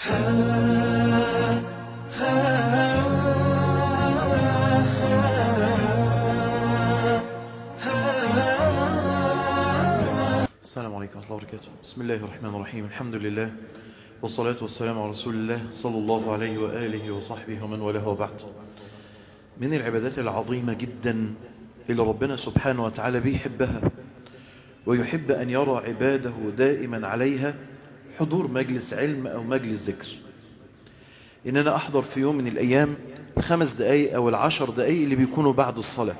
السلام عليكم ورحمة الله وبركاته بسم الله الرحمن الرحيم الحمد لله والصلاة والسلام على رسول الله صلى الله عليه وآله وصحبه ومن والاه وبعد من العبادات العظيمة جدا اللي ربنا سبحانه وتعالى بيحبها ويحب أن يرى عباده دائما عليها حضور مجلس علم أو مجلس ذكر إن أنا أحضر في يوم من الأيام الخمس دقايق أو العشر دقايق اللي بيكونوا بعد الصلاة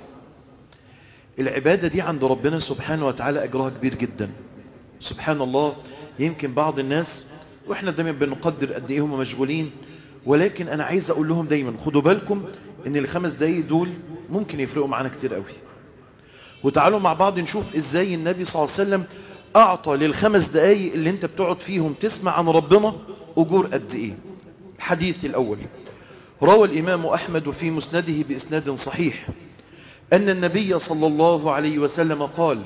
العبادة دي عند ربنا سبحانه وتعالى أجرها كبير جدا سبحان الله يمكن بعض الناس وإحنا دايما بنقدر قد إيه هم مشغولين ولكن أنا عايز أقول لهم دايما خدوا بالكم إن الخمس دقايق دول ممكن يفرقوا معانا كتير قوي وتعالوا مع بعض نشوف إزاي النبي صلى الله عليه وسلم أعطى للخمس دقايق اللي انت بتقعد فيهم تسمع عن ربنا أجور قد إيه الحديث الأول روى الإمام أحمد في مسنده بإسناد صحيح أن النبي صلى الله عليه وسلم قال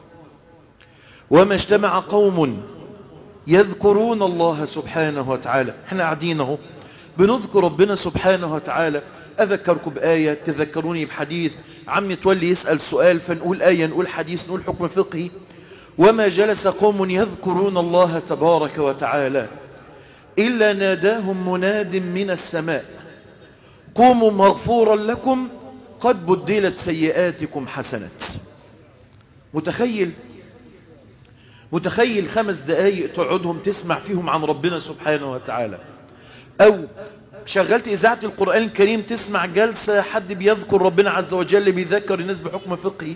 وما اجتمع قوم يذكرون الله سبحانه وتعالى احنا قاعدينه بنذكر ربنا سبحانه وتعالى أذكركم بآية تذكروني بحديث عم تولي يسأل سؤال فنقول آية نقول حديث نقول حكم فقهي وما جلس قوم يذكرون الله تبارك وتعالى إلا ناداهم مناد من السماء قوموا مغفورا لكم قد بدلت سيئاتكم حسنات متخيل متخيل خمس دقايق تقعدهم تسمع فيهم عن ربنا سبحانه وتعالى أو شغلت إذاعة القرآن الكريم تسمع جلسة حد بيذكر ربنا عز وجل بيذكر الناس بحكم فقهي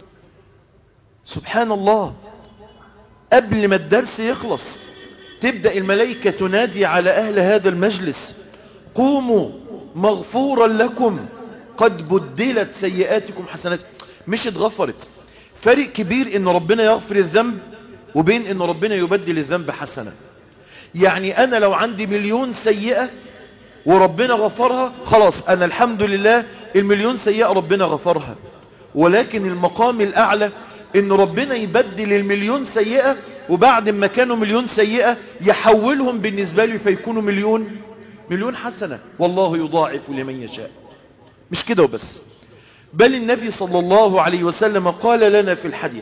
سبحان الله قبل ما الدرس يخلص تبدأ الملائكة تنادي على أهل هذا المجلس قوموا مغفورا لكم قد بدلت سيئاتكم حسنات مش اتغفرت فرق كبير ان ربنا يغفر الذنب وبين ان ربنا يبدل الذنب حسنة يعني انا لو عندي مليون سيئة وربنا غفرها خلاص انا الحمد لله المليون سيئة ربنا غفرها ولكن المقام الاعلى ان ربنا يبدل المليون سيئة وبعد ما كانوا مليون سيئة يحولهم بالنسبة لي فيكونوا مليون مليون حسنة والله يضاعف لمن يشاء مش كده وبس بل النبي صلى الله عليه وسلم قال لنا في الحديث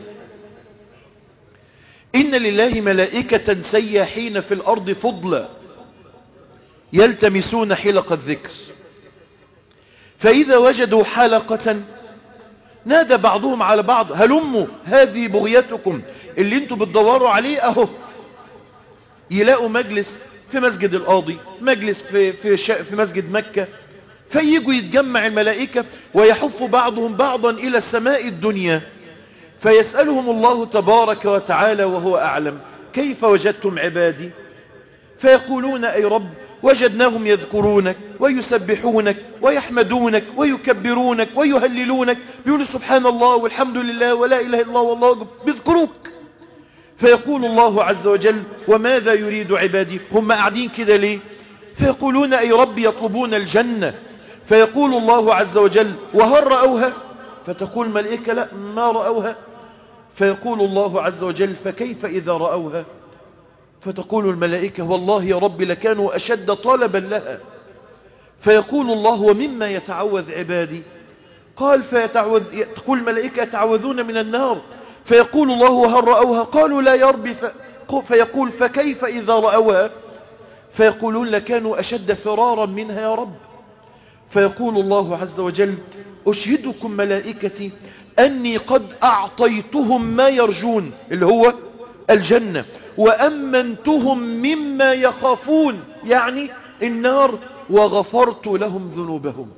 إن لله ملائكة سياحين في الأرض فضلا يلتمسون حلق الذكر فإذا وجدوا حلقة نادى بعضهم على بعض هلموا هذه بغيتكم اللي انتوا بتدوروا عليه اهو يلاقوا مجلس في مسجد القاضي مجلس في, في, في مسجد مكة فييجوا يتجمع الملائكة ويحف بعضهم بعضا إلى السماء الدنيا فيسألهم الله تبارك وتعالى وهو أعلم كيف وجدتم عبادي فيقولون أي رب وجدناهم يذكرونك ويسبحونك ويحمدونك ويكبرونك ويهللونك بيقولوا سبحان الله والحمد لله ولا إله إلا الله والله بيذكروك فيقول الله عز وجل وماذا يريد عبادي هم قاعدين كده ليه فيقولون أي رب يطلبون الجنة فيقول الله عز وجل وهل رأوها فتقول الملائكة لا ما رأوها فيقول الله عز وجل فكيف إذا رأوها فتقول الملائكة والله يا رب لكانوا أشد طلبا لها فيقول الله ومما يتعوذ عبادي قال فيتعوذ تقول الملائكة يتعوذون من النار فيقول الله وهل رأوها قالوا لا يا رب فيقول فكيف إذا رأوها فيقولون لكانوا أشد فرارا منها يا رب فيقول الله عز وجل أشهدكم ملائكتي أني قد أعطيتهم ما يرجون اللي هو الجنة وأمنتهم مما يخافون يعني النار وغفرت لهم ذنوبهم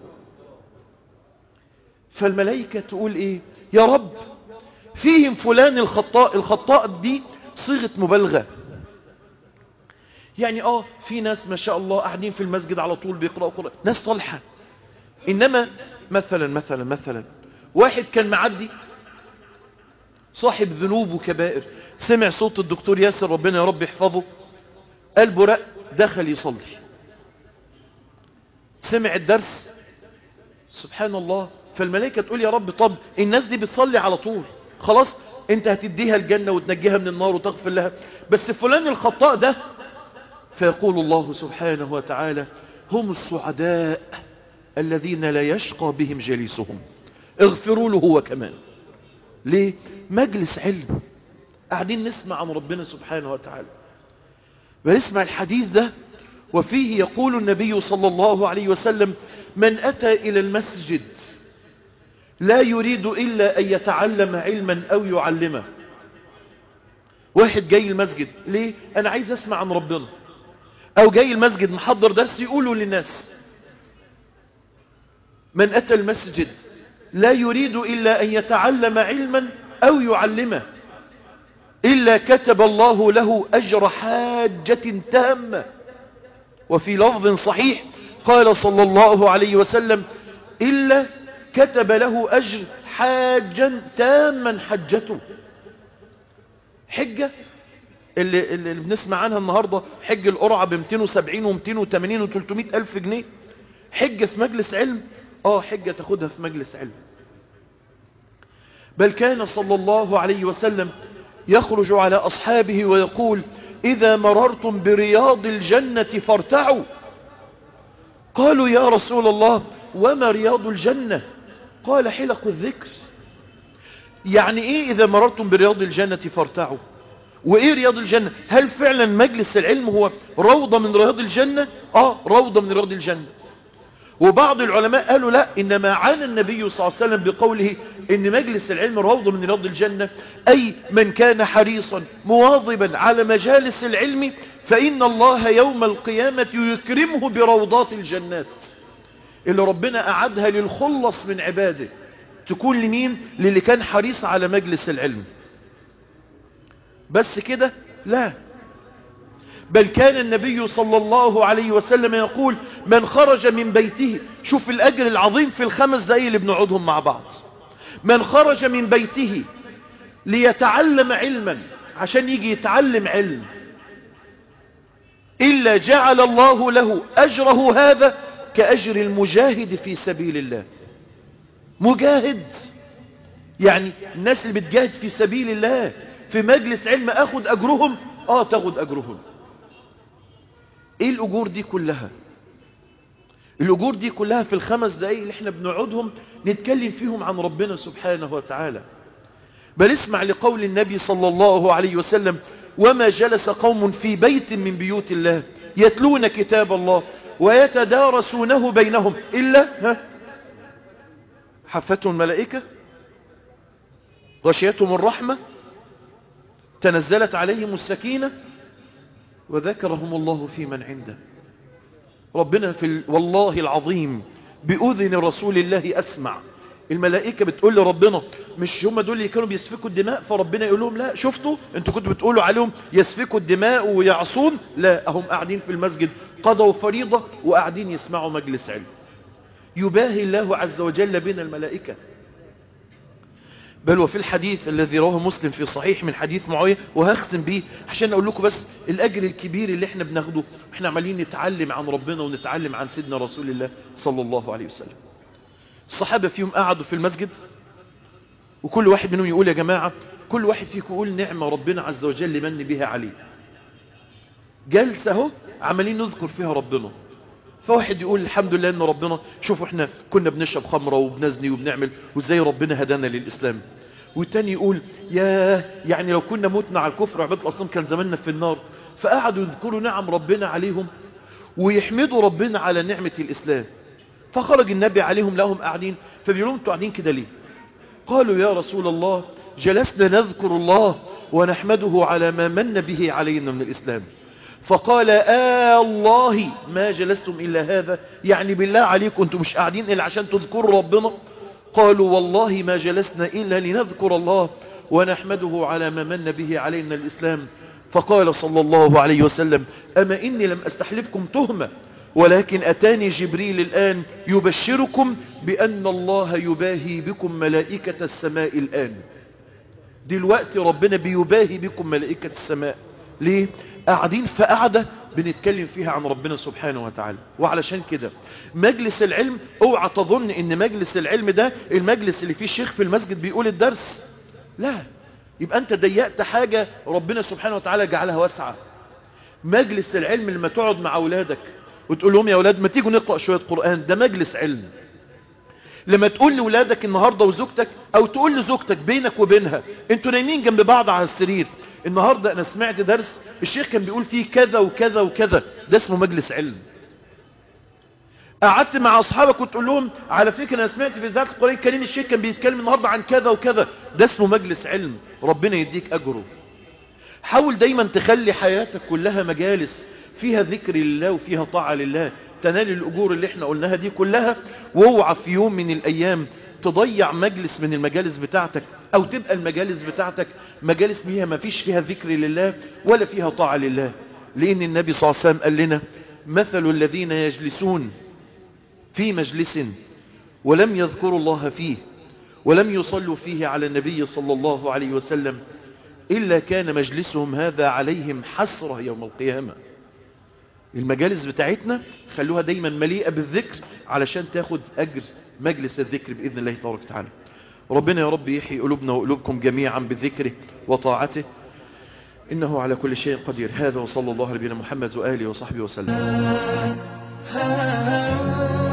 فالملائكة تقول إيه يا رب فيهم فلان الخطاء الخطاء دي صيغة مبالغة يعني اه في ناس ما شاء الله قاعدين في المسجد على طول بيقرأوا قرآن ناس صالحة انما مثلا مثلا مثلا واحد كان معدي صاحب ذنوب وكبائر سمع صوت الدكتور ياسر ربنا يا رب يحفظه قلبه رق دخل يصلي سمع الدرس سبحان الله فالملائكة تقول يا رب طب الناس دي بتصلي على طول خلاص انت هتديها الجنة وتنجيها من النار وتغفر لها بس فلان الخطاء ده فيقول الله سبحانه وتعالى هم السعداء الذين لا يشقى بهم جليسهم اغفروا له هو كمان ليه مجلس علم قاعدين نسمع عن ربنا سبحانه وتعالى بنسمع الحديث ده وفيه يقول النبي صلى الله عليه وسلم من أتى إلى المسجد لا يريد إلا أن يتعلم علما أو يعلمه واحد جاي المسجد ليه أنا عايز أسمع عن ربنا أو جاي المسجد محضر درس يقوله للناس من أتى المسجد لا يريد إلا أن يتعلم علما أو يعلمه إلا كتب الله له أجر حاجة تامة وفي لفظ صحيح قال صلى الله عليه وسلم إلا كتب له أجر حاجا تاما حجته حجة اللي, اللي بنسمع عنها النهاردة حج القرعة ب 270 و 280 و 300 ألف جنيه حجة في مجلس علم آه حجة تاخدها في مجلس علم بل كان صلى الله عليه وسلم يخرج على أصحابه ويقول إذا مررتم برياض الجنة فارتعوا قالوا يا رسول الله وما رياض الجنة قال حلق الذكر يعني ايه اذا مررتم برياض الجنة فارتعوا وايه رياض الجنة هل فعلا مجلس العلم هو روضة من رياض الجنة اه روضة من رياض الجنة وبعض العلماء قالوا لا إنما عانى النبي صلى الله عليه وسلم بقوله إن مجلس العلم روضة من رياض الجنة أي من كان حريصا مواظبا على مجالس العلم فإن الله يوم القيامة يكرمه بروضات الجنات اللي ربنا أعدها للخلص من عباده تكون لمين للي كان حريص على مجلس العلم بس كده لا بل كان النبي صلى الله عليه وسلم يقول من خرج من بيته شوف الأجر العظيم في الخمس دقايق اللي بنقعدهم مع بعض من خرج من بيته ليتعلم علما عشان يجي يتعلم علم إلا جعل الله له أجره هذا كأجر المجاهد في سبيل الله مجاهد يعني الناس اللي بتجاهد في سبيل الله في مجلس علم أخذ أجرهم آه تاخد أجرهم ايه الاجور دي كلها الاجور دي كلها في الخمس دقايق اللي احنا بنقعدهم نتكلم فيهم عن ربنا سبحانه وتعالى بل اسمع لقول النبي صلى الله عليه وسلم وما جلس قوم في بيت من بيوت الله يتلون كتاب الله ويتدارسونه بينهم إلا ها حفتهم الملائكة غشيتهم الرحمة تنزلت عليهم السكينة وذكرهم الله في من عنده ربنا في ال... والله العظيم بأذن رسول الله أسمع الملائكة بتقول لربنا مش هم دول اللي كانوا بيسفكوا الدماء فربنا يقول لهم لا شفتوا انتوا كنتوا بتقولوا عليهم يسفكوا الدماء ويعصون لا هم قاعدين في المسجد قضوا فريضة وقاعدين يسمعوا مجلس علم يباهي الله عز وجل بين الملائكة بل وفي الحديث الذي رواه مسلم في صحيح من حديث معاوية وهختم بيه عشان اقول لكم بس الاجر الكبير اللي احنا بناخده احنا عمالين نتعلم عن ربنا ونتعلم عن سيدنا رسول الله صلى الله عليه وسلم الصحابة فيهم قعدوا في المسجد وكل واحد منهم يقول يا جماعة كل واحد فيكم يقول نعمة ربنا عز وجل من بها عليه جلسة اهو عمالين نذكر فيها ربنا فواحد يقول الحمد لله ان ربنا شوفوا احنا كنا بنشرب خمرة وبنزني وبنعمل وازاي ربنا هدانا للإسلام والتاني يقول يا يعني لو كنا متنا على الكفر وعبادة الأصنام كان زماننا في النار فقعدوا يذكروا نعم ربنا عليهم ويحمدوا ربنا على نعمة الإسلام فخرج النبي عليهم لهم قاعدين فبيقول لهم انتوا قاعدين كده ليه قالوا يا رسول الله جلسنا نذكر الله ونحمده على ما من به علينا من الإسلام فقال آه الله ما جلستم إلا هذا يعني بالله عليكم أنتم مش قاعدين إلا عشان تذكروا ربنا قالوا والله ما جلسنا إلا لنذكر الله ونحمده على ما من به علينا الإسلام فقال صلى الله عليه وسلم أما إني لم أستحلفكم تهمة ولكن أتاني جبريل الآن يبشركم بأن الله يباهي بكم ملائكة السماء الآن دلوقتي ربنا بيباهي بكم ملائكة السماء ليه؟ قاعدين في قعدة بنتكلم فيها عن ربنا سبحانه وتعالى وعلشان كده مجلس العلم اوعى تظن ان مجلس العلم ده المجلس اللي فيه شيخ في المسجد بيقول الدرس لا يبقى انت ضيقت حاجة ربنا سبحانه وتعالى جعلها واسعة مجلس العلم لما تقعد مع أولادك وتقول لهم يا أولاد ما تيجوا نقرأ شوية قرآن ده مجلس علم لما تقول لأولادك النهاردة وزوجتك أو تقول لزوجتك بينك وبينها انتوا نايمين جنب بعض على السرير النهاردة أنا سمعت درس الشيخ كان بيقول فيه كذا وكذا وكذا ده اسمه مجلس علم قعدت مع أصحابك وتقول لهم على فكرة أنا سمعت في ذات القرآن الكريم الشيخ كان بيتكلم النهاردة عن كذا وكذا ده اسمه مجلس علم ربنا يديك أجره حاول دايما تخلي حياتك كلها مجالس فيها ذكر لله وفيها طاعة لله تنال الأجور اللي احنا قلناها دي كلها واوعى في يوم من الأيام تضيع مجلس من المجالس بتاعتك أو تبقى المجالس بتاعتك مجالس فيها ما فيش فيها ذكر لله ولا فيها طاعة لله لأن النبي صلى الله عليه وسلم قال لنا مثل الذين يجلسون في مجلس ولم يذكروا الله فيه ولم يصلوا فيه على النبي صلى الله عليه وسلم إلا كان مجلسهم هذا عليهم حسرة يوم القيامة المجالس بتاعتنا خلوها دايما مليئة بالذكر علشان تاخد أجر مجلس الذكر بإذن الله تبارك وتعالى ربنا يا رب يحيي قلوبنا وقلوبكم جميعا بذكره وطاعته إنه على كل شيء قدير هذا وصلى الله على نبينا محمد وآله وصحبه وسلم